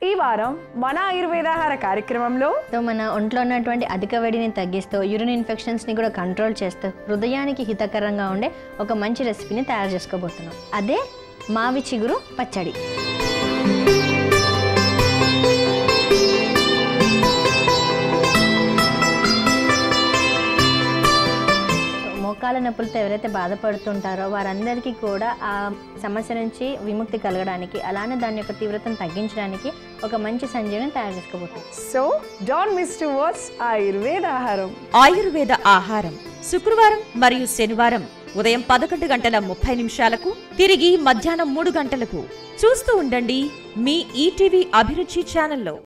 ఈ వారం మన ఆయుర్వేదాహార కార్యక్రమంలో సో మన ఒంట్లో ఉన్నటువంటి అధిక వేడిని తగ్గిస్తూ యూరిన్ ఇన్ఫెక్షన్స్ని కూడా కంట్రోల్ చేస్తూ హృదయానికి హితకరంగా ఉండే ఒక మంచి రెసిపీని తయారు చేసుకోబోతున్నాం అదే మావి చిగురు పచ్చడి మోకాల నొప్పులతో ఎవరైతే బాధపడుతుంటారో వారందరికీ కూడా ఆ సమస్య నుంచి విముక్తి కలగడానికి అలానే దాని యొక్క తీవ్రతను తగ్గించడానికి ఒక మంచి సంజీవని తయారు చేసుకోబోతున్నాం so don't miss to watch ఆయుర్వేదాహారం ఆయుర్వేద ఆహారం శుక్రవారం మరియు శనివారం ఉదయం పదకొండు గంటల ముప్పై నిమిషాలకు తిరిగి మధ్యాహ్నం మూడు గంటలకు చూస్తూ ఉండండి మీ ఈటీవీ అభిరుచి ఛానల్లో